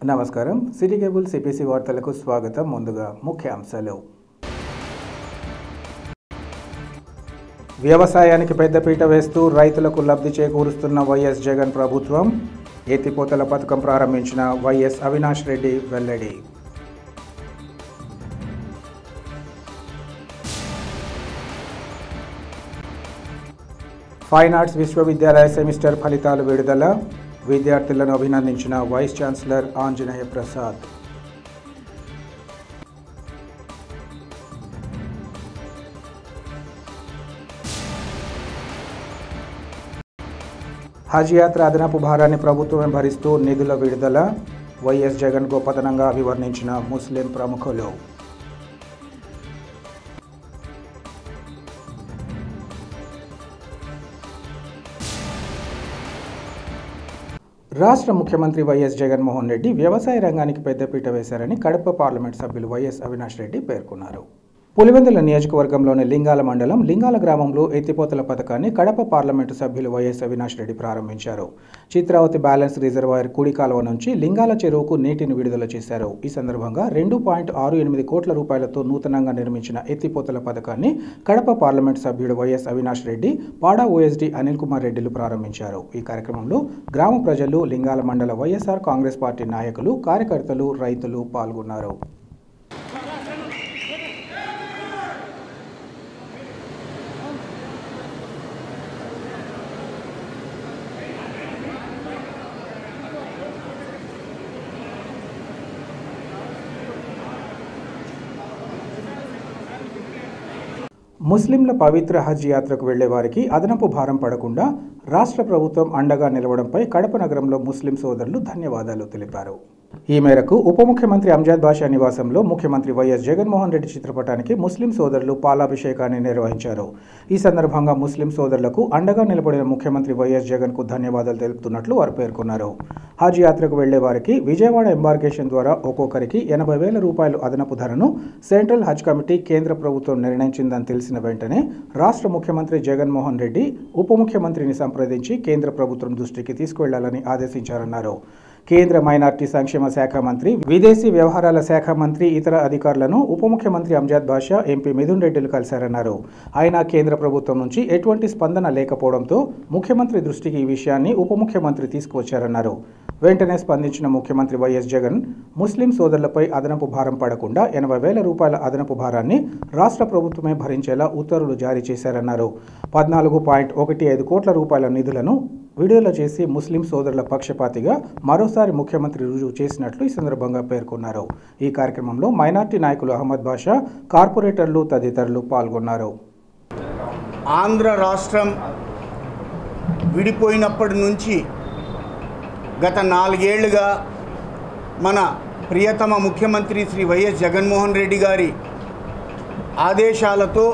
నమస్కారం city cable CPC వార్తలకు స్వాగతం ముందుగా ముఖ్యాంశాలు వ్యవసాయానికి పెద్దపీట వేస్తూ రైతులకు లబ్ధి చేకూరుస్తున్న వైఎస్ జగన్ ప్రభుత్వం ఎత్తిపోతల పథకం ప్రారంభించిన వైఎస్ అవినాష్ రెడ్డి వెల్లడి ఫైన్ ఆర్ట్స్ విశ్వవిద్యాలయ సెమిస్టర్ ఫలితాలు విడుదల విద్యార్థులను అభినందించిన వైస్ ఛాన్సలర్ ఆంజనేయ ప్రసాద్ హజ్ యాత్ర అదనపు భారాన్ని ప్రభుత్వమే భరిస్తూ నిధుల విడుదల వైఎస్ జగన్ గొప్పతనంగా అభివర్ణించిన ముస్లిం ప్రముఖులు రాష్ట్ర ముఖ్యమంత్రి వైఎస్ జగన్మోహన్ రెడ్డి వ్యవసాయ రంగానికి పెద్దపీట వేశారని కడప పార్లమెంట్ సభ్యులు వైఎస్ అవినాష్ రెడ్డి పేర్కొన్నారు పులివెందుల నియోజకవర్గంలోని లింగాల మండలం లింగాల గ్రామంలో ఎత్తిపోతల పథకాన్ని కడప పార్లమెంటు సభ్యులు వైఎస్ అవినాష్ రెడ్డి ప్రారంభించారు చిత్రావతి బ్యాలెన్స్ రిజర్వాయర్ కుడి కాలువ నుంచి లింగాల చెరువుకు నీటిని విడుదల చేశారు ఈ సందర్భంగా రెండు పాయింట్ ఆరు ఎనిమిది కోట్ల రూపాయలతో నూతనంగా నిర్మించిన ఎత్తిపోతల పథకాన్ని కడప పార్లమెంటు సభ్యుడు YS Avinash Reddy PADA OSD Anil Kumar రెడ్డిలు ప్రారంభించారు ఈ కార్యక్రమంలో గ్రామ ప్రజలు లింగాల మండల వైఎస్ఆర్ కాంగ్రెస్ పార్టీ నాయకులు కార్యకర్తలు రైతులు పాల్గొన్నారు ముస్లింల పవిత్ర హజ్ యాత్రకు వెళ్లే వారికి అదనపు భారం పడకుండా రాష్ట్ర ప్రభుత్వం అండగా నిలవడంపై కడప నగరంలో ముస్లిం సోదరులు ధన్యవాదాలు తెలిపారు ఈ మేరకు ఉప ముఖ్యమంత్రి అంజాద్ బాషా నివాసంలో ముఖ్యమంత్రి వైఎస్ జగన్మోహన్ రెడ్డి చిత్రపటానికి ముస్లిం సోదరులు పాలాభిషేకాన్ని నిర్వహించారు ఈ సందర్భంగా ముస్లిం సోదరులకు అండగా నిలబడిన ముఖ్యమంత్రి వైఎస్ జగన్కు ధన్యవాదాలు తెలుపుతున్నట్లు వారు పేర్కొన్నారు హజ్ యాత్రకు వెళ్లే వారికి విజయవాడ ఎంబార్కేషన్ ద్వారా ఒక్కొక్కరికి ఎనభై వేల రూపాయలు అదనపు ధరను సెంట్రల్ హజ్ కమిటీ కేంద్ర ప్రభుత్వం నిర్ణయించిందని తెలిసిన వెంటనే రాష్ట్ర ముఖ్యమంత్రి జగన్మోహన్ రెడ్డి ఉప ముఖ్యమంత్రిని సంప్రదించి కేంద్ర ప్రభుత్వం దృష్టికి తీసుకువెళ్లాలని ఆదేశించారన్నారు కేంద్ర మైనార్టీ సంక్షేమ శాఖ మంత్రి విదేశీ వ్యవహారాల శాఖ మంత్రి ఇతర అధికారులను ఉప ముఖ్యమంత్రి అంజాద్ బాషా ఎంపీ మిథున్ రెడ్డిలు కలిశారన్నారు అయినా కేంద్ర ప్రభుత్వం నుంచి ఎటువంటి స్పందన లేకపోవడంతో ముఖ్యమంత్రి దృష్టికి ఈ విషయాన్ని ఉప ముఖ్యమంత్రి తీసుకువచ్చారన్నారు వెంటనే స్పందించిన ముఖ్యమంత్రి వైఎస్ జగన్ ముస్లిం సోదరులపై అదనపు భారం పడకుండా ఎనభై వేల రూపాయల అదనపు భారాన్ని రాష్ట్ర ప్రభుత్వమే భరించేలా ఉత్తర్వులు జారీ చేశారన్నారు పద్నాలుగు పాయింట్ ఒకటి ఐదు కోట్ల రూపాయల నిధులను విడుదల చేసి ముస్లిం సోదరుల పక్షపాతిగా మరోసారి ముఖ్యమంత్రి రుజువు చేసినట్లు ఈ సందర్భంగా పేర్కొన్నారు ఈ కార్యక్రమంలో మైనార్టీ నాయకులు అహ్మద్ బాషా కార్పొరేటర్లు తదితరులు పాల్గొన్నారు ఆంధ్ర రాష్ట్రం విడిపోయినప్పటి నుంచి గత నాలుగేళ్లుగా మన ప్రియతమ ముఖ్యమంత్రి శ్రీ వైఎస్ జగన్మోహన్ రెడ్డి గారి ఆదేశాలతో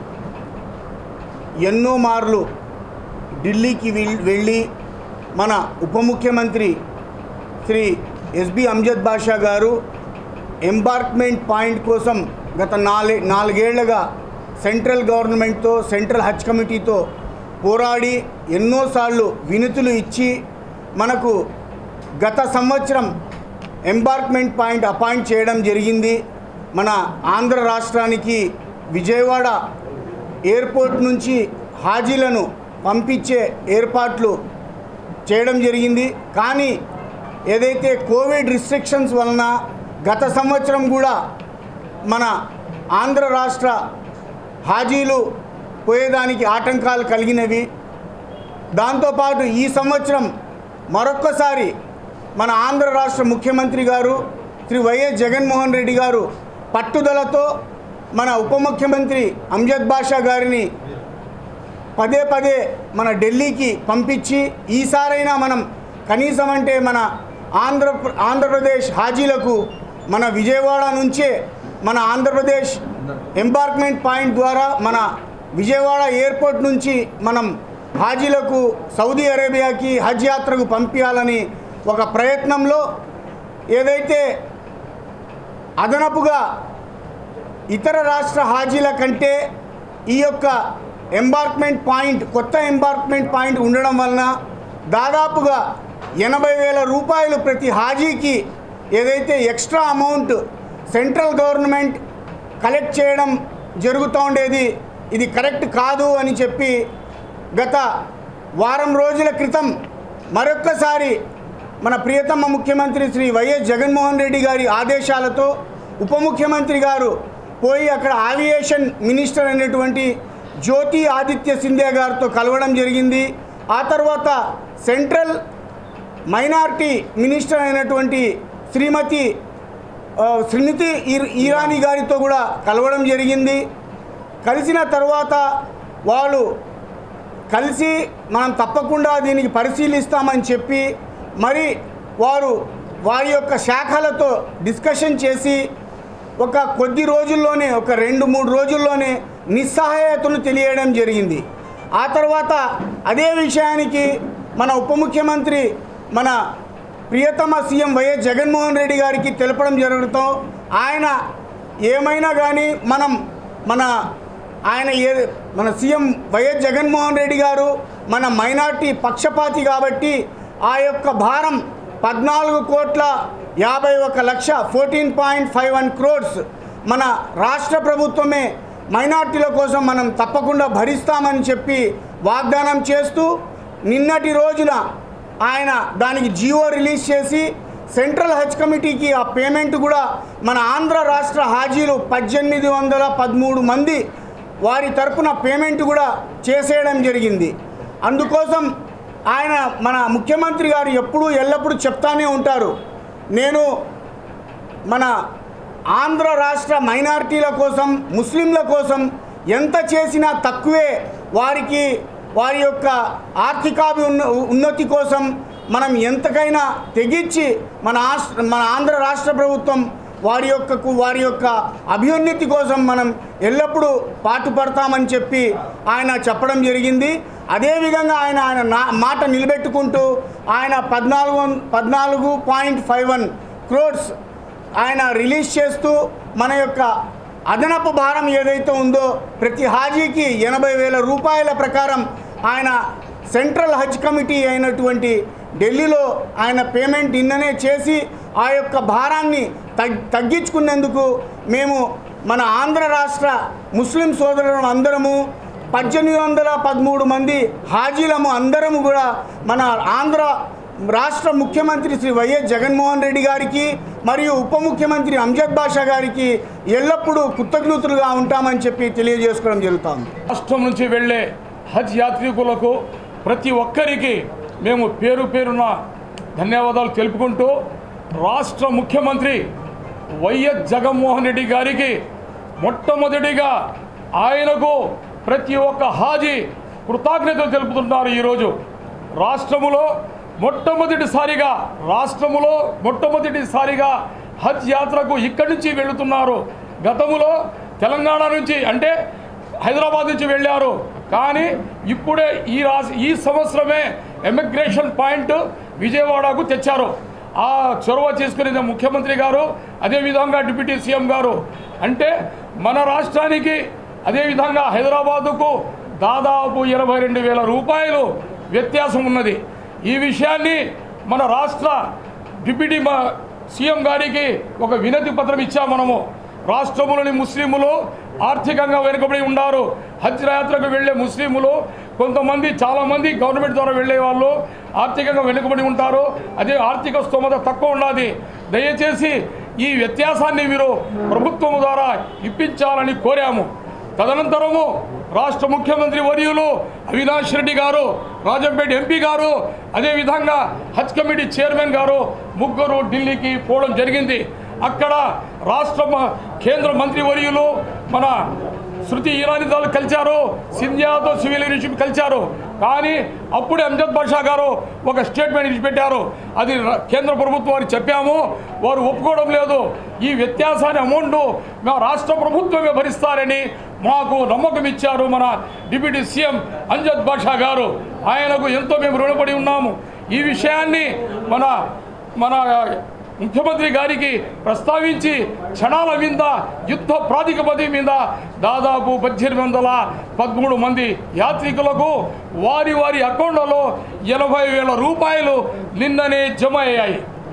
ఎన్నో మార్లు ఢిల్లీకి వెల్- వెళ్ళి మన ఉప ముఖ్యమంత్రి శ్రీ ఎస్బి అంజద్ బాషా గారు ఎంబార్క్మెంట్ పాయింట్ కోసం గత నాలుగే నాలుగేళ్లుగా సెంట్రల్ గవర్నమెంట్తో సెంట్రల్ హజ్ కమిటీతో పోరాడి ఎన్నోసార్లు వినతులు ఇచ్చి మనకు గత సంవత్సరం ఎంబార్క్మెంట్ పాయింట్ అపాయింట్ చేయడం జరిగింది మన ఆంధ్ర రాష్ట్రానికి విజయవాడ ఎయిర్పోర్ట్ నుంచి హాజీలను పంపించే ఏర్పాట్లు చేయడం జరిగింది కానీ ఏదైతే కోవిడ్ రిస్ట్రిక్షన్స్ వలన గత సంవత్సరం కూడా మన ఆంధ్ర రాష్ట్ర హాజీలు పోయేదానికి ఆటంకాలు కలిగినవి దాంతోపాటు ఈ సంవత్సరం మరొక్కసారి మన ఆంధ్ర రాష్ట్ర ముఖ్యమంత్రి గారు శ్రీ వైఎస్ జగన్మోహన్ రెడ్డి గారు పట్టుదలతో మన ఉప ముఖ్యమంత్రి అంజద్ బాషా గారిని పదే పదే మన ఢిల్లీకి పంపించి ఈసారైనా మనం కనీసం అంటే మన ఆంధ్ర ఆంధ్రప్రదేశ్ హాజీలకు మన విజయవాడ నుంచే మన ఆంధ్రప్రదేశ్ ఎంబార్క్మెంట్ పాయింట్ ద్వారా మన విజయవాడ ఎయిర్పోర్ట్ నుంచి మనం హాజీలకు సౌదీ అరేబియాకి హజ్ యాత్రకు పంపించాలని ఒక ప్రయత్నంలో ఏదైతే అదనపుగా ఇతర రాష్ట్ర హాజీల కంటే ఈ యొక్క ఎంబార్క్మెంట్ పాయింట్ కొత్త ఎంబార్క్మెంట్ పాయింట్ ఉండడం వలన దాదాపుగా ఎనభై వేల రూపాయలు ప్రతి హాజీకి ఏదైతే extra amount central government collect చేయడం జరుగుతూ ఉండేది ఇది కరెక్ట్ కాదు అని చెప్పి గత వారం రోజుల క్రితం మరొక్కసారి మన ప్రియతమ ముఖ్యమంత్రి శ్రీ వైఎస్ జగన్మోహన్ రెడ్డి గారి ఆదేశాలతో ఉప ముఖ్యమంత్రి గారు పోయి అక్కడ ఆవియేషన్ మినిస్టర్ అయినటువంటి జ్యోతి ఆదిత్య సింధియా గారితో కలవడం జరిగింది ఆ తర్వాత సెంట్రల్ మైనార్టీ మినిస్టర్ అయినటువంటి శ్రీమతి ఆ, శ్రీనితి ఇర్- ఇరానీ గారితో కూడా కలవడం జరిగింది కలిసిన తర్వాత వాళ్ళు కలిసి మనం తప్పకుండా దీనికి పరిశీలిస్తామని చెప్పి మరి వారు వారి యొక్క శాఖలతో డిస్కషన్ చేసి ఒక కొద్ది రోజుల్లోనే ఒక రెండు మూడు రోజుల్లోనే నిస్సహాయతను తెలియడం జరిగింది ఆ తర్వాత అదే విషయానికి మన ఉప ముఖ్యమంత్రి మన ప్రియతమ సీఎం వైఎస్ జగన్మోహన్ రెడ్డి గారికి తెలపడం జరగడం ఆయన ఏమైనా కానీ మనం మన ఆయన ఏ మన సీఎం వైఎస్ జగన్మోహన్ రెడ్డి గారు మన మైనార్టీ పక్షపాతి కాబట్టి ఆ యొక్క భారం పద్నాలుగు కోట్ల యాభై ఒక lakh fourteen point five one crores మన రాష్ట్ర ప్రభుత్వమే మైనార్టీల కోసం మనం తప్పకుండా భరిస్తామని చెప్పి వాగ్దానం చేస్తూ నిన్నటి రోజున ఆయన దానికి జియో రిలీజ్ చేసి సెంట్రల్ హజ్ కమిటీకి ఆ పేమెంట్ కూడా మన ఆంధ్ర రాష్ట్ర హాజీలు పద్దెనిమిది వందల పదమూడు మంది వారి తరపున పేమెంట్ కూడా చేసేయడం జరిగింది అందుకోసం ఆయన మన ముఖ్యమంత్రి గారు ఎప్పుడూ ఎల్లప్పుడూ చెప్తానే ఉంటారు నేను మన ఆంధ్ర రాష్ట్ర మైనారిటీల కోసం ముస్లింల కోసం ఎంత చేసినా తక్కువే వారికి వారి యొక్క ఆర్థికాభి ఉన్న ఉన్నతి కోసం మనం ఎంతకైనా తెగించి మన ఆస్- మన ఆంధ్ర రాష్ట్ర ప్రభుత్వం వారి యొక్క వారి యొక్క అభ్యున్నతి కోసం మనం ఎల్లప్పుడూ పాటుపడతామని చెప్పి ఆయన చెప్పడం జరిగింది అదేవిధంగా ఆయన ఆయన నా- మాట నిలబెట్టుకుంటూ ఆయన పద్నాలుగు వం- పద్నాలుగు పాయింట్ ఫైవ్ వన్ క్రోడ్స్ ఆయన రిలీజ్ చేస్తూ మన యొక్క అదనపు భారం ఏదైతే ఉందో ప్రతి హాజీకి ఎనభై వేల రూపాయల ప్రకారం ఆయన సెంట్రల్ హజ్ కమిటీ అయినటువంటి ఢిల్లీలో ఆయన పేమెంట్ నిన్ననే చేసి ఆ యొక్క భారాన్ని తగ్ తగ్గించుకునేందుకు మేము మన ఆంధ్ర రాష్ట్ర ముస్లిం సోదరులు అందరము పద్దెనిమిది వందల పదమూడు మంది హాజీలము అందరము కూడా మన ఆంధ్ర రాష్ట్ర ముఖ్యమంత్రి శ్రీ వైఎస్ జగన్మోహన్ రెడ్డి గారికి మరియు ఉప ముఖ్యమంత్రి అంజద్ బాషా గారికి ఎల్లప్పుడూ కృతజ్ఞతలుగా ఉంటామని చెప్పి తెలియజేసుకోవడం జరుగుతుంది రాష్ట్రం నుంచి వెళ్ళే హజ్ యాత్రికులకు ప్రతి ఒక్కరికి మేము పేరు పేరున ధన్యవాదాలు తెలుపుకుంటూ రాష్ట్ర ముఖ్యమంత్రి వైఎస్ జగన్మోహన్ రెడ్డి గారికి మొట్టమొదటిగా ఆయనకు ప్రతి ఒక్క హాజీ కృతజ్ఞతలు తెలుపుతున్నారు ఈరోజు రాష్ట్రములో మొట్టమొదటిసారిగా రాష్ట్రములో మొట్టమొదటిసారిగా హజ్ యాత్రకు ఇక్కడి నుంచి వెళుతున్నారు గతములో తెలంగాణ నుంచి అంటే హైదరాబాద్ నుంచి వెళ్ళారు కానీ ఇప్పుడే ఈ రాశి ఈ సంవత్సరమే ఎమిగ్రేషన్ పాయింట్ విజయవాడకు తెచ్చారు ఆ చొరవ తీసుకునేది ముఖ్యమంత్రి గారు అదేవిధంగా డిప్యూటీ సీఎం గారు అంటే మన రాష్ట్రానికి అదేవిధంగా హైదరాబాదుకు దాదాపు ఇరవై రెండు వేల రూపాయలు వ్యత్యాసం ఉన్నది ఈ విషయాన్ని మన రాష్ట్ర డిప్యూటీ మా సీఎం గారికి ఒక వినతి పత్రం ఇచ్చాం మనము రాష్ట్రములోని ముస్లింలు ఆర్థికంగా వెనుకబడి ఉన్నారు హజ్ యాత్రకు వెళ్ళే ముస్లింలు కొంతమంది చాలామంది గవర్నమెంట్ ద్వారా వెళ్ళే వాళ్ళు ఆర్థికంగా వెనుకబడి ఉంటారు అదే ఆర్థిక స్తోమత తక్కువ ఉన్నది దయచేసి ఈ వ్యత్యాసాన్ని మీరు ప్రభుత్వం ద్వారా ఇప్పించాలని కోరాము తదనంతరము రాష్ట్ర ముఖ్యమంత్రి వర్యులు అవినాష్ రెడ్డి గారు రాజంపేట ఎంపీ గారు అదేవిధంగా హజ్ కమిటీ చైర్మన్ గారు ముగ్గురు ఢిల్లీకి పోవడం జరిగింది అక్కడ రాష్ట్ర మ- కేంద్ర మంత్రి వర్యులు మన శృతి ఇరానీతో కలిశారు సింధియాతో సివిల్ యూనివర్సిటీ కలిశారు కానీ అప్పుడే అంజద్ బాషా గారు ఒక స్టేట్మెంట్ ఇచ్చిపెట్టారు అది ర- కేంద్ర ప్రభుత్వం వారికి చెప్పాము వారు ఒప్పుకోవడం లేదు ఈ వ్యత్యాసాన్ని అమౌంట్ మా రాష్ట్ర ప్రభుత్వమే భరిస్తారని మాకు నమ్మకం ఇచ్చారు మన డిప్యూటీ సీఎం అంజద్ బాషా గారు ఆయనకు ఎంతో మేము రుణపడి ఉన్నాము ఈ విషయాన్ని మన మన ముఖ్యమంత్రి గారికి ప్రస్తావించి క్షణాల మీద యుద్ధ ప్రాతిపదిక మీద దాదాపు పద్దెనిమిది వందల పదమూడు మంది యాత్రికులకు వారి వారి అకౌంట్లలో ఎనభై వేల రూపాయలు నిన్ననే జమ అయ్యాయి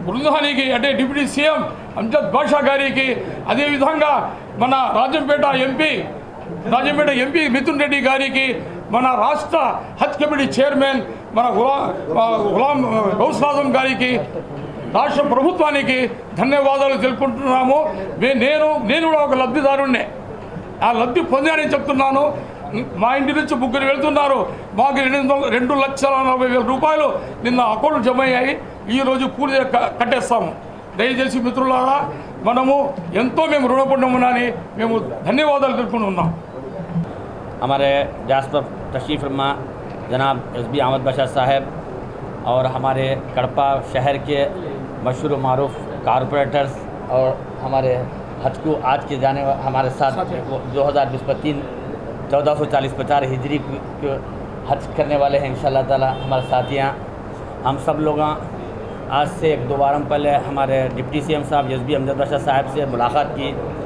బృందానికి అంటే డిప్యూటీ సీఎం అంజద్ బాషా గారికి అదేవిధంగా మన రాజంపేట ఎంపీ రాజంపేట ఎంపీ మిథున్ రెడ్డి గారికి మన రాష్ట్ర హజ్ కమిటీ చైర్మన్ మన గులా ఆ, గులాం గౌస్లాజం గారికి రాష్ట్ర ప్రభుత్వానికి ధన్యవాదాలు తెలుపుకుంటున్నాము మే- నేను నేను కూడా ఒక లబ్ధిదారుణ్ణే ఆ లబ్ధి పొందానని చెప్తున్నాను మా ఇంటి నుంచి ముగ్గురు వెళ్తున్నారు మాకు రెండు వందల- రెండు లక్షల నలభై వేల రూపాయలు నిన్న అకౌంట్ జమ అయ్యాయి ఈరోజు పూర్తిగా క- కట్టేస్తాము దయచేసి మిత్రులారా మనము ఎంతో మేము రుణపడి ఉన్నామని మేము ధన్యవాదాలు తెలుపుకుని ఉన్నాం हमारे जास पर तशरीफ़ फरमा जनाब एस बी अहमद बशर साहब और हमारे कड़पा शहर के मशहूर मरूफ कारपोरेटर्स और हमारे हज को आज के जाने वा- हमारे साथ दो हज़ार बीस पर तीन चौदह सौ चालीस पचास हिजरी को- को हज करने वाले हैं इन ताला हमारे साथियाँ हम सब लोग आज से एक दो बार पहले हमारे डिप्टी सी एम साहब एस बी अमजद बशर साहब से मुलाकात की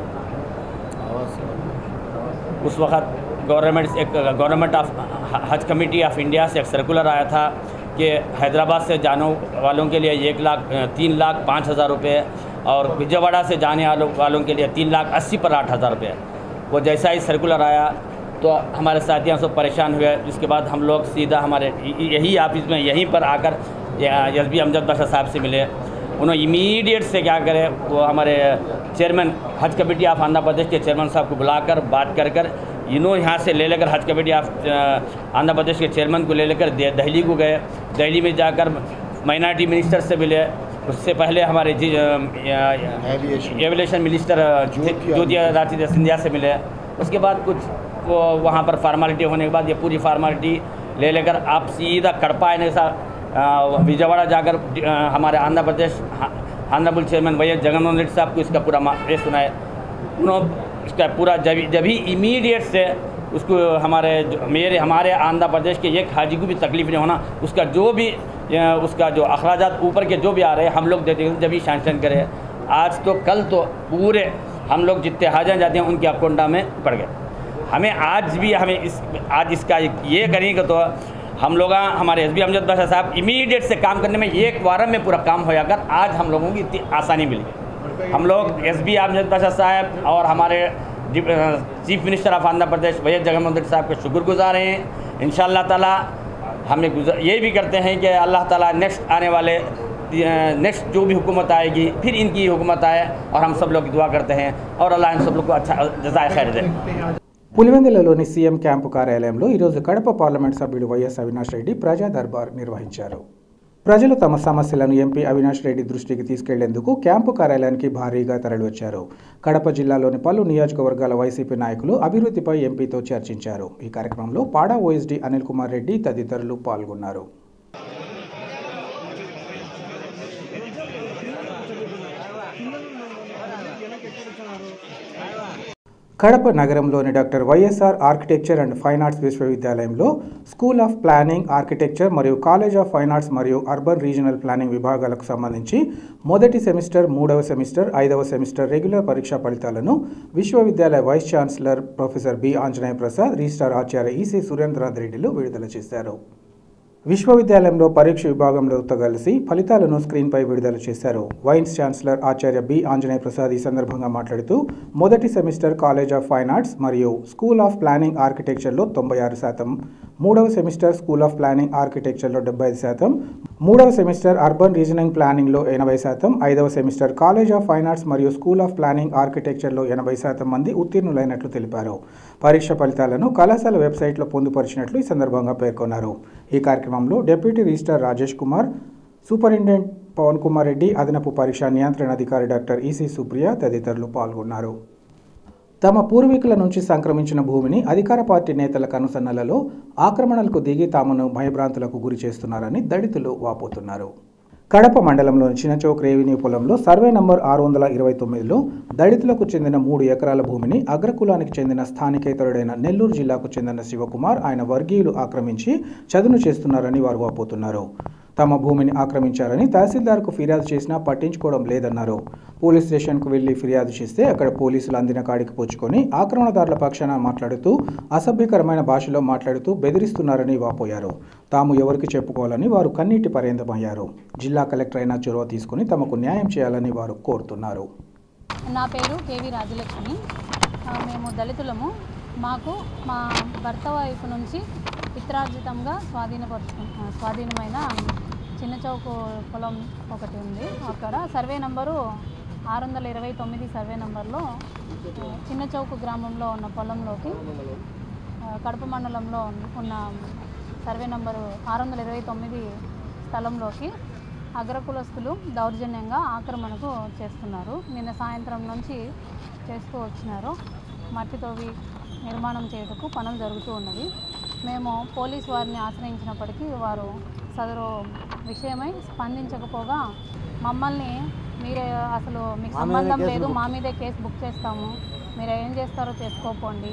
उस वक्त गवर्नमेंट एक गवर्नमेंट ऑफ हज कमेटी ऑफ इंडिया से एक सर्कुलर आया था कि हैदराबाद से जाने वालों के लिए एक लाख तीन लाख पाँच हज़ार रुपये और विजयवाड़ा से जाने वालों वालों के लिए तीन लाख अस्सी पर आठ हज़ार रुपये वो जैसा ही सर्कुलर आया तो हमारे साथियों सब परेशान हुए इसके बाद हम लोग सीधा हमारे यही ऑफिस में यहीं पर आकर एस बी अमजद बाशा साहब से मिले उन्होंने इमीडिएट से क्या करे वो हमारे चेयरमैन हज कमेटी ऑफ आंध्र प्रदेश के चेयरमैन साहब को बुलाकर बात कर कर इन्हों यहाँ से ले लेकर हज कमेटी ऑफ आंध्र प्रदेश के चेयरमैन को ले लेकर दे- दिल्ली को गए दिल्ली में जाकर माइनॉरिटी मिनिस्टर से मिले उससे पहले हमारे जी एविएशन मिनिस्टर ज्योतिरादित्य सिंधिया से मिले उसके बाद कुछ वो वहाँ पर फार्मालिटी होने के बाद ये पूरी फार्मालिटी ले लेकर आप सीधा कड़पा आने सा अ, विजयवाड़ा जाकर अ, हमारे आंध्र प्रदेश आंध्रबुल chairman Y S Jaganmohan Reddy साहब को इसका पूरा मा- ये सुनाए उन्होंने इसका पूरा जब जब ही इमीडिएट से उसको हमारे जो- मेरे हमारे आंध्र प्रदेश के एक हाजी को भी तकलीफ नहीं होना उसका जो भी अ, उसका जो अखराज ऊपर के जो भी आ रहे हैं हम लोग देते हैं जब ही सैंक्शन करें आज तो कल तो पूरे हम लोग जितने हाजर जाते हैं उनके अकाउंटा में पड़ गए हमें आज भी हमें इस आज इसका ये करेंगे तो हम लोग हमारे एस बी अमजद बाशा साहब इमीडिएट से काम करने में एक वारम में पूरा काम होया कर आज हम लोगों की इतनी आसानी मिली हम लोग एस बी अमजद बाशा साहब और हमारे डिप- अ, chief minister of Andhra Pradesh YS Jaganmohan Reddy साहब के शुक्रगुजार हैं इन ताला हमें गुज़र ये भी करते हैं कि अल्लाह ताला नेक्स्ट आने वाले नेक्स्ट जो भी हुकूमत आएगी फिर इनकी हुकूमत आए और हम सब लोग दुआ करते हैं और अल्लाह इन सब लोग को अच्छा जजाय खैर दे పులివెందులలోని సీఎం క్యాంపు కార్యాలయంలో ఈరోజు కడప పార్లమెంట్ సభ్యుడు వైఎస్ అవినాష్ రెడ్డి ప్రజా దర్బార్ నిర్వహించారు ప్రజలు తమ సమస్యలను ఎంపీ అవినాష్ రెడ్డి దృష్టికి తీసుకెళ్లేందుకు క్యాంపు కార్యాలయానికి భారీగా తరలివచ్చారు కడప జిల్లాలోని పలు నియోజకవర్గాల వైసీపీ నాయకులు అభివృద్ధిపై ఎంపీతో చర్చించారు ఈ కార్యక్రమంలో పాడా ఓఎస్డీ అనిల్ కుమార్ రెడ్డి తదితరులు పాల్గొన్నారు కడప నగరంలోని doctor YSR architecture and fine arts విశ్వవిద్యాలయంలో స్కూల్ ఆఫ్ ప్లానింగ్ ఆర్కిటెక్చర్ మరియు కాలేజ్ ఆఫ్ ఫైన్ ఆర్ట్స్ మరియు అర్బన్ రీజనల్ ప్లానింగ్ విభాగాలకు సంబంధించి మొదటి సెమిస్టర్ మూడవ సెమిస్టర్ ఐదవ సెమిస్టర్ రెగ్యులర్ పరీక్షా ఫలితాలను విశ్వవిద్యాలయ vice chancellor professor B Anjaneya Prasad registrar ఆచార్య ఈసీ సురేంద్రనాథ్ రెడ్డిలు విడుదల చేశారు విశ్వవిద్యాలయంలో పరీక్ష విభాగంలోతో కలిసి ఫలితాలను స్క్రీన్పై విడుదల చేశారు వైన్స్ ఛాన్సలర్ ఆచార్య బి ఆంజనేయ ప్రసాద్ ఈ సందర్భంగా మాట్లాడుతూ మొదటి semester college of fine arts మరియు స్కూల్ ఆఫ్ ప్లానింగ్ ఆర్కిటెక్చర్లో తొంభై ఆరు శాతం మూడవ సెమిస్టర్ స్కూల్ ఆఫ్ ప్లానింగ్ ఆర్కిటెక్చర్లో డెబ్బై ఐదు శాతం మూడవ సెమిస్టర్ అర్బన్ రీజనింగ్ ప్లానింగ్లో ఎనభై శాతం ఐదవ semester college of fine arts మరియు స్కూల్ ఆఫ్ ప్లానింగ్ ఆర్కిటెక్చర్లో ఎనభై శాతం మంది ఉత్తీర్ణులైనట్లు తెలిపారు పరీక్ష ఫలితాలను కళాశాల వెబ్సైట్లో పొందుపరిచినట్లు ఈ సందర్భంగా పేర్కొన్నారు ఈ కార్యక్రమంలో deputy registrar Rajesh Kumar superintendent Pavan Kumar Reddy అదనపు పరీక్షా నియంత్రణ అధికారి డాక్టర్ ఈసీ సుప్రియ తదితరులు పాల్గొన్నారు తమ పూర్వీకుల నుంచి సంక్రమించిన భూమిని అధికార పార్టీ నేతల కనుసన్నలలో ఆక్రమణలకు దిగి తామును భయభ్రాంతులకు గురి చేస్తున్నారని దళితులు వాపోతున్నారు కడప మండలంలోని చిన్నచౌక్ రెవెన్యూ పొలంలో సర్వే నంబర్ ఆరు వందల ఇరవై తొమ్మిదిలో దళితులకు చెందిన మూడు ఎకరాల భూమిని అగ్రకులానికి చెందిన స్థానికేతరుడైన నెల్లూరు జిల్లాకు చెందిన శివకుమార్ ఆయన వర్గీయులు ఆక్రమించి చదును చేస్తున్నారని వారు వాపోతున్నారు తమ భూమిని ఆక్రమించారని తహసీల్దార్కు ఫిర్యాదు చేసినా పట్టించుకోవడం లేదన్నారు పోలీస్ స్టేషన్కు వెళ్లి ఫిర్యాదు చేస్తే అక్కడ పోలీసులు అందిన కాడికి పుచ్చుకొని ఆక్రమణదారుల పక్షాన మాట్లాడుతూ అసభ్యకరమైన భాషలో మాట్లాడుతూ బెదిరిస్తున్నారని వాపోయారు తాము ఎవరికి చెప్పుకోవాలని వారు కన్నీటి పరేందమయ్యారు జిల్లా కలెక్టర్ అయినా చొరవ తీసుకుని తమకు న్యాయం చేయాలని వారు కోరుతున్నారు నా పేరు కేవి రాజలక్ష్మి ఆ, మేము దళితులము మాకు మా భర్త వైపు నుంచి పిత్రార్జితంగా స్వాధీనపరుచు ఆ, స్వాధీనమైన చిన్న చౌకు పొలం ఒకటి ఉంది అక్కడ సర్వే నంబరు ఆరు వందల ఇరవై తొమ్మిది సర్వే నంబర్లో ఆ, చిన్న చౌకు గ్రామంలో ఉన్న పొలంలోకి ఆ, కడప మండలంలో ఉన్న సర్వే నంబరు ఆరు వందల ఇరవై తొమ్మిది స్థలంలోకి అగ్రకులస్తులు దౌర్జన్యంగా ఆక్రమణకు చేస్తున్నారు నిన్న సాయంత్రం నుంచి చేస్తూ వచ్చినారు మట్టి తవ్వి నిర్మాణం చేయుటకు పనులు జరుగుతూ ఉన్నవి మేము పోలీస్ వారిని ఆశ్రయించినప్పటికీ వారు సదరు విషయమై స్పందించకపోగా మమ్మల్ని మీరే అసలు మీకు సంబంధం లేదు మా మీదే కేసు బుక్ చేస్తాము మీరు ఏం చేస్తారో చేసుకోపోండి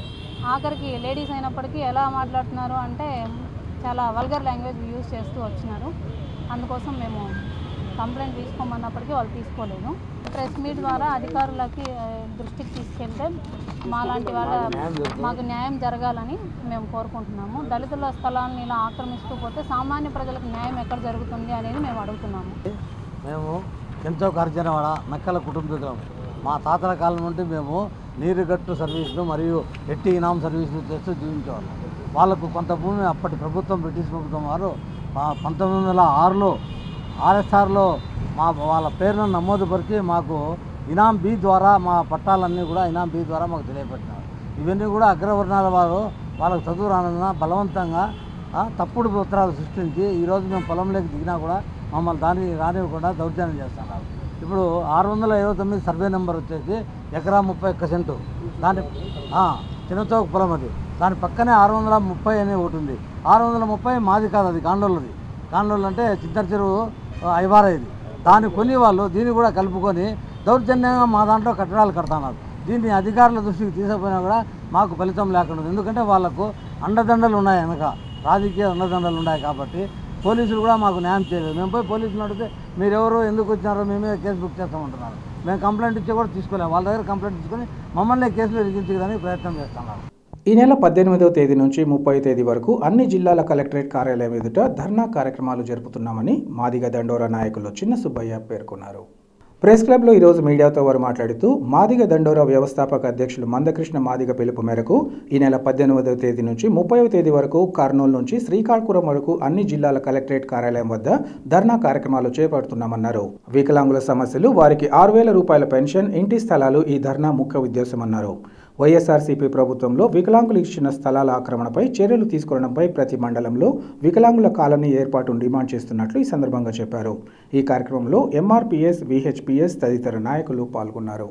ఆఖరికి లేడీస్ అయినప్పటికీ ఎలా మాట్లాడుతున్నారు అంటే చాలా వల్గర్ లాంగ్వేజ్ యూజ్ చేస్తూ వచ్చినారు అందుకోసం మేము కంప్లైంట్ తీసుకోమన్నప్పటికీ వాళ్ళు తీసుకోలేదు ప్రెస్ మీట్ ద్వారా అధికారులకి ఆ, దృష్టికి తీసుకెళ్తే మాలాంటి వాళ్ళ మాకు న్యాయం జరగాలని మేము కోరుకుంటున్నాము దళితుల స్థలాలను ఇలా ఆక్రమిస్తూ పోతే సామాన్య ప్రజలకు న్యాయం ఎక్కడ జరుగుతుంది అనేది మేము అడుగుతున్నాము మేము ఎంతో ఖర్చనవాడ నక్కల కుటుంబీకులం మా తాతల కాలం నుండి మేము నీరుగట్టు సర్వీసులు మరియు ఎట్టి ఇనాం సర్వీసులు చేస్తూ జీవించేవాళ్ళం వాళ్ళకు కొంత భూమి అప్పటి ప్రభుత్వం బ్రిటిష్ ప్రభుత్వం వారు ఆ పంతొమ్మిది వందల ఆరులో ఆర్ఎస్ఆర్లో మా వాళ్ళ పేరును నమోదుపరిచి మాకు ఇనాం బి ద్వారా మా పట్టాలన్నీ కూడా ఇనాం బి ద్వారా మాకు తెలియపెట్టినారు ఇవన్నీ కూడా అగ్రవర్ణాల వారు వాళ్ళకు చదువు రానందున బలవంతంగా ఆ, తప్పుడు ఉత్తరాలు సృష్టించి ఈరోజు మేము పొలంలోకి దిగినా కూడా మమ్మల్ని దానికి రానివ్వకుండా దౌర్జన్యం చేస్తున్నారు ఇప్పుడు ఆరు వందల ఇరవై తొమ్మిది సర్వే నెంబర్ వచ్చేసి ఎకరా ముప్పై ఒక్క సెంటు దాని ఆ, చిన్నచౌక పొలం అది దాని పక్కనే ఆరు వందల ముప్పై అనే ఒకటి ఉంది ఆరు వందల ముప్పై మాది కాదు అది కాండోళ్ళది కాండోళ్ళు అంటే చిత్తర చెరువు ఐవార ఇది దాన్ని కొని వాళ్ళు దీన్ని కూడా కలుపుకొని దౌర్జన్యంగా మా దాంట్లో కట్టడాలు కడుతున్నారు దీన్ని అధికారుల దృష్టికి తీసుకుపోయినా కూడా మాకు ఫలితం లేకుండా ఉంది. ఎందుకంటే వాళ్ళకు అండదండలు ఉన్నాయి వెనక రాజకీయ అండదండలు ఉన్నాయి కాబట్టి పోలీసులు కూడా మాకు న్యాయం చేయలేదు మేము పోయి పోలీసులు అడిగితే మీరెవరు ఎందుకు వచ్చినారో మేము మీద కేసు బుక్ చేస్తామంటున్నారు మేము కంప్లైంట్ ఇచ్చి కూడా తీసుకోలేము వాళ్ళ దగ్గర కంప్లైంట్ తీసుకొని మమ్మల్ని కేసులు ఇరిగించడానికి ప్రయత్నం చేస్తున్నారు ఈ నెల పద్దెనిమిదవ తేదీ నుంచి ముప్పై తేదీ వరకు అన్ని జిల్లాల కలెక్టరేట్ కార్యాలయం ఎదుట ధర్నా కార్యక్రమాలు జరుపుతున్నామని మాదిగ దండోరా నాయకులు చిన్న సుబ్బయ్య పేర్కొన్నారు ప్రెస్ క్లబ్లో ఈరోజు మీడియాతో వారు మాట్లాడుతూ మాదిగ దండోరా వ్యవస్థాపక అధ్యక్షులు మందకృష్ణ మాదిగ పిలుపు మేరకు ఈ నెల పద్దెనిమిదవ తేదీ నుంచి ముప్పైవ తేదీ వరకు కర్నూలు నుంచి శ్రీకాకుళం వరకు అన్ని జిల్లాల కలెక్టరేట్ కార్యాలయం వద్ద ధర్నా కార్యక్రమాలు చేపడుతున్నామన్నారు వికలాంగుల సమస్యలు వారికి ఆరు వేల రూపాయల పెన్షన్ ఇంటి స్థలాలు ఈ ధర్నా ముఖ్య ఉద్దేశమన్నారు వైఎస్ఆర్సీపీ ప్రభుత్వంలో వికలాంగులు ఇచ్చిన స్థలాల ఆక్రమణపై చర్యలు తీసుకోవడంపై ప్రతి మండలంలో వికలాంగుల కాలనీ ఏర్పాటును డిమాండ్ చేస్తున్నట్లు ఈ సందర్భంగా చెప్పారు ఈ కార్యక్రమంలో ఎంఆర్పీఎస్ విహెచ్పిఎస్ తదితర నాయకులు పాల్గొన్నారు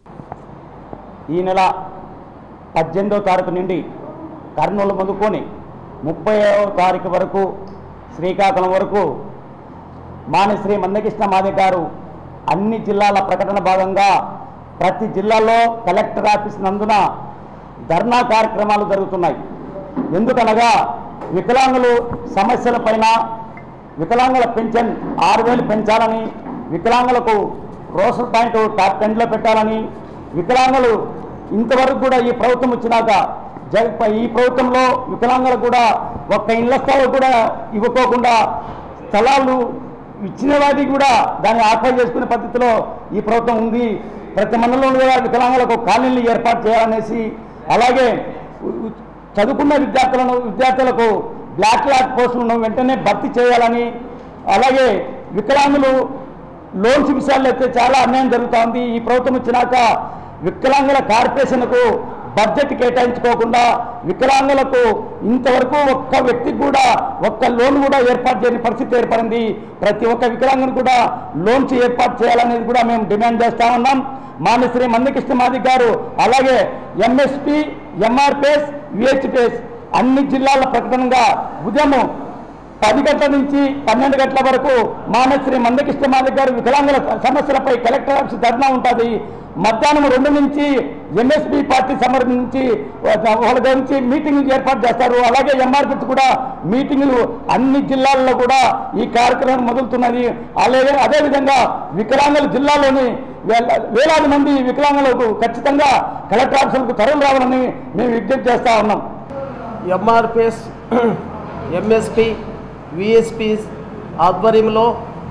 ఈ నెల పద్దెనిమిదవ తారీఖు నుండి కర్నూలు మొదలుకొని ముప్పైవ తారీఖు వరకు శ్రీకాకుళం వరకు మానశ్రీ మందకృష్ణ మాది గారు అన్ని జిల్లాల ప్రకటన భాగంగా ప్రతి జిల్లాలో కలెక్టర్ ఆఫీస్ నందున ధర్నా కార్యక్రమాలు జరుగుతున్నాయి ఎందుకనగా వికలాంగులు సమస్యలపైన వికలాంగుల పెన్షన్ ఆరు వేలు పెంచాలని వికలాంగులకు రోసల్ పాయింట్ టాప్ టెన్లో పెట్టాలని వికలాంగులు ఇంతవరకు కూడా ఈ ప్రభుత్వం వచ్చినాక జగ ఈ ప్రభుత్వంలో వికలాంగులకు కూడా ఒక్క ఇళ్ల స్థలాలు కూడా ఇవ్వకోకుండా స్థలాలు ఇచ్చిన వాటికి కూడా దాన్ని ఆక్రమ చేసుకునే పద్ధతిలో ఈ ప్రభుత్వం ఉంది ప్రతి మండలంలో కూడా వికలాంగులకు కాలనీలు ఏర్పాటు చేయాలనేసి అలాగే ఉ- ఉ- చదువుకున్న విద్యార్థులను విద్యార్థులకు బ్లాక్ లాక్ పోస్టులను వెంటనే భర్తీ చేయాలని అలాగే వికలాంగులు లోన్స్ విషయాల్లో అయితే చాలా అన్యాయం జరుగుతూ ఉంది ఈ ప్రభుత్వం వచ్చినాక వికలాంగుల కార్పొరేషన్కు బడ్జెట్ కేటాయించుకోకుండా వికలాంగులకు ఇంతవరకు ఒక్క వ్యక్తికి కూడా ఒక్క లోన్ కూడా ఏర్పాటు చేయని పరిస్థితి ఏర్పడింది ప్రతి ఒక్క వికలాంగుని కూడా లోన్స్ ఏర్పాటు చేయాలనేది కూడా మేము డిమాండ్ చేస్తా ఉన్నాం మానశ్రీ మందకృష్ణ మాది గారు అలాగే ఎంఎస్పి ఎంఆర్పిఎస్ విహెచ్పిఎస్ అన్ని జిల్లాల ప్రకటనగా ఉదయం పది గంటల నుంచి పన్నెండు గంటల వరకు మానశ్రీ మందకృష్ణ మాదిక్ గారు వికలాంగుల సమస్యలపై కలెక్టర్ ఆఫీస్ ధర్నా ఉంటుంది మధ్యాహ్నం రెండు నుంచి ఎంఎస్పి పార్టీ సంబంధించి వాళ్ళ గురించి మీటింగ్లు ఏర్పాటు చేస్తారు అలాగే ఎంఆర్పి కూడా మీటింగులు అన్ని జిల్లాల్లో కూడా ఈ కార్యక్రమం మొదలుతున్నది అలాగే అదేవిధంగా వికలాంగుల జిల్లాలోని వేల- వేలాది మంది వికలాంగులకు ఖచ్చితంగా కలెక్టర్ ఆఫీసులకు తరలి రావాలని మేము విజ్ఞప్తి చేస్తా ఉన్నాం ఎంఆర్పిఎస్ ఎంఎస్పి విఎస్పి ఆధ్వర్యంలో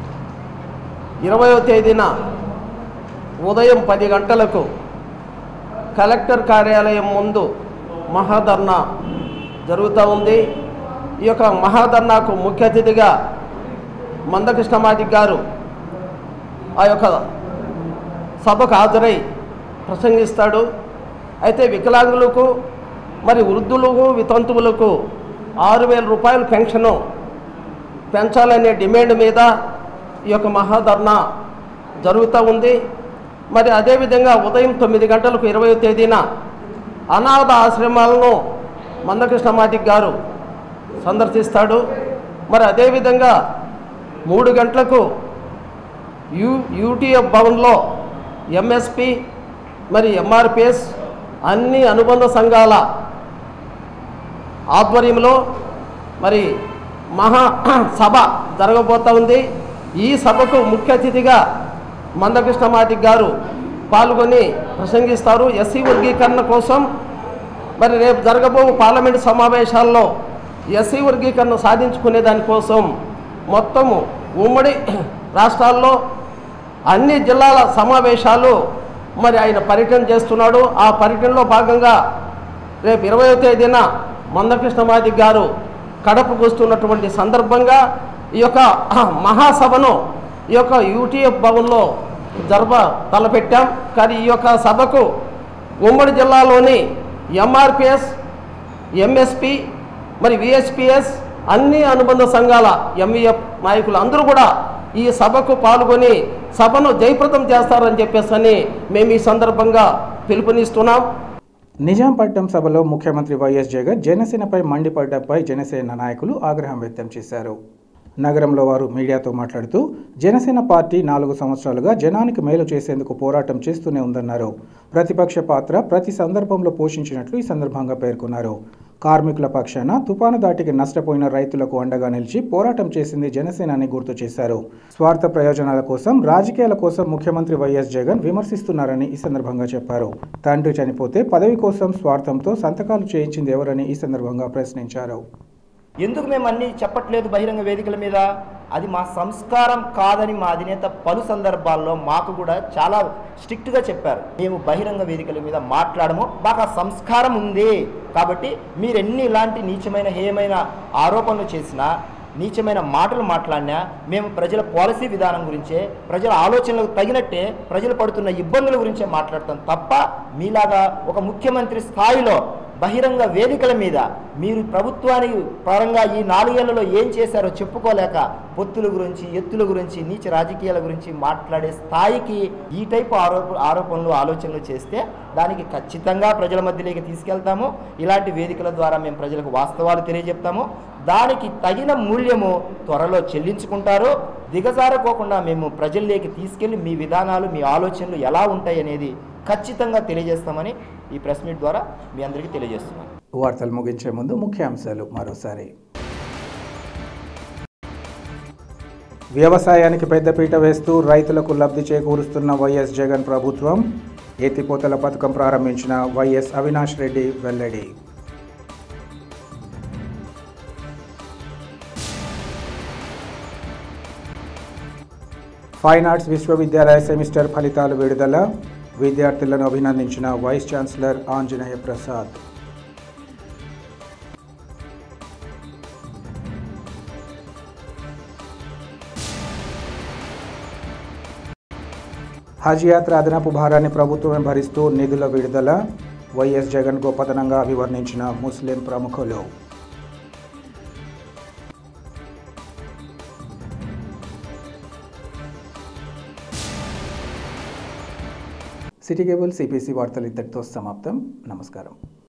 ఇరవయో తేదీన ఉదయం పది గంటలకు కలెక్టర్ కార్యాలయం ముందు మహాధర్నా జరుగుతూ ఉంది ఈ యొక్క మహాధర్నాకు ముఖ్య అతిథిగా మందకృష్ణమాది గారు ఆ యొక్క సభకు హాజరై ప్రసంగిస్తాడు అయితే వికలాంగులకు మరి వృద్ధులకు వితంతువులకు ఆరు వేల రూపాయల పెన్షను పెంచాలనే డిమాండ్ మీద ఈ యొక్క మహాధర్నా జరుగుతూ ఉంది మరి అదేవిధంగా ఉదయం తొమ్మిది గంటలకు ఇరవై తేదీన అనాథ ఆశ్రమాలను మందకృష్ణ మాటిక్ గారు సందర్శిస్తాడు మరి అదేవిధంగా మూడు గంటలకు యూ యూటీఎఫ్ భవన్లో ఎంఎస్పి మరి ఎంఆర్పిఎస్ అన్ని అనుబంధ సంఘాల ఆధ్వర్యంలో మరి మహా సభ జరగబోతా ఉంది ఈ సభకు ముఖ్య అతిథిగా మందకృష్ణ మాటిక్ గారు పాల్గొని ప్రసంగిస్తారు ఎస్సీ వర్గీకరణ కోసం మరి రేపు జరగబో పార్లమెంటు సమావేశాల్లో ఎస్సీ వర్గీకరణ సాధించుకునే దానికోసం మొత్తము ఉమ్మడి రాష్ట్రాల్లో అన్ని జిల్లాల సమావేశాలు మరి ఆయన పర్యటన చేస్తున్నాడు ఆ పర్యటనలో భాగంగా రేపు ఇరవయో తేదీన మందకృష్ణ మాదిక్ గారు కడపకు వస్తున్నటువంటి సందర్భంగా ఈ యొక్క మహాసభను ఈ యొక్క యూటీఎఫ్ భవన్లో జరప తలపెట్టాం కానీ ఈ యొక్క సభకు ఉమ్మడి జిల్లాలోని ఎంఆర్పిఎస్ ఎంఎస్పి మరి విఎస్పిఎస్ అన్ని అనుబంధ సంఘాల ఎంఈఎఫ్ నాయకులు అందరూ కూడా ఈ సభకు పాల్గొని సభను జయప్రదం చేస్తారని చెప్పేసి అని మేము ఈ సందర్భంగా పిలుపునిస్తున్నాం నిజాంపట్నం సభలో ముఖ్యమంత్రి వైఎస్ జగన్ జనసేనపై మండిపడ్డంపై జనసేన నాయకులు ఆగ్రహం వ్యక్తం చేశారు నగరంలో వారు మీడియాతో మాట్లాడుతూ జనసేన పార్టీ నాలుగు సంవత్సరాలుగా జనానికి మేలు చేసేందుకు పోరాటం చేస్తూనే ఉందన్నారు ప్రతిపక్ష పాత్ర ప్రతి సందర్భంలో పోషించినట్లు ఈ సందర్భంగా పేర్కొన్నారు కార్మికుల పక్షాన తుపాను దాటికి నష్టపోయిన రైతులకు అండగా నిలిచి పోరాటం చేసింది జనసేన అని గుర్తు చేశారు స్వార్థ ప్రయోజనాల కోసం రాజకీయాల కోసం ముఖ్యమంత్రి వైఎస్ జగన్ విమర్శిస్తున్నారని ఈ సందర్భంగా చెప్పారు తండ్రి చనిపోతే పదవి కోసం స్వార్థంతో సంతకాలు చేయించింది ఎవరని ఈ సందర్భంగా ప్రశ్నించారు ఎందుకు మేము అన్ని చెప్పట్లేదు బహిరంగ వేదికల మీద అది మా సంస్కారం కాదని మా అధినేత పలు సందర్భాల్లో మాకు కూడా చాలా స్ట్రిక్ట్గా చెప్పారు మేము బహిరంగ వేదికల మీద మాట్లాడము మాకు ఆ సంస్కారం ఉంది కాబట్టి మీరు ఎన్ని ఇలాంటి నీచమైన హేయమైన ఆరోపణలు చేసినా నీచమైన మాటలు మాట్లాడినా మేము ప్రజల పాలసీ విధానం గురించే ప్రజల ఆలోచనలకు తగినట్టే ప్రజలు పడుతున్న ఇబ్బందుల గురించే మాట్లాడతాం తప్ప మీలాగా ఒక ముఖ్యమంత్రి స్థాయిలో బహిరంగ వేదికల మీద మీరు ప్రభుత్వానికి పరంగా ఈ నాలుగేళ్లలో ఏం చేశారో చెప్పుకోలేక పొత్తుల గురించి ఎత్తుల గురించి నీచ రాజకీయాల గురించి మాట్లాడే స్థాయికి ఈ టైపు ఆరోప ఆరోపణలు ఆలోచనలు చేస్తే దానికి ఖచ్చితంగా ప్రజల మధ్యలోకి తీసుకెళ్తాము ఇలాంటి వేదికల ద్వారా మేము ప్రజలకు వాస్తవాలు తెలియజెప్తాము దానికి తగిన మూల్యము త్వరలో చెల్లించుకుంటారు దిగజారకోకుండా మేము ప్రజల్లోకి తీసుకెళ్లి మీ విధానాలు మీ ఆలోచనలు ఎలా ఉంటాయి అనేది ఖచ్చితంగా తెలియజేస్తామని ఈ ప్రెస్ మీట్ ద్వారా మీ అందరికీ తెలియజేస్తున్నాను వార్తలు ముగించే ముందు ముఖ్యాంశాలు మరోసారి వ్యవసాయానికి పెద్దపీట వేస్తూ రైతులకు లబ్ధి చేకూరుస్తున్న వైఎస్ జగన్ ప్రభుత్వం ఎత్తిపోతల పథకం ప్రారంభించిన వైఎస్ అవినాష్ రెడ్డి వెల్లడి ఫైన్ ఆర్ట్స్ విశ్వవిద్యాలయ సెమిస్టర్ ఫలితాలు విడుదల విద్యార్థులను అభినందించిన వైస్ ఛాన్సలర్ ఆంజనేయ ప్రసాద్ హజ్ యాత్ర అదనపు భారాన్ని ప్రభుత్వమే భరిస్తూ నిధుల విడుదల వైఎస్ జగన్ గొప్పతనంగా అభివర్ణించిన ముస్లిం ప్రముఖులు సిటీ కేబుల్ సిపిసి వార్తలు ఇంతటితో సమాప్తం నమస్కారం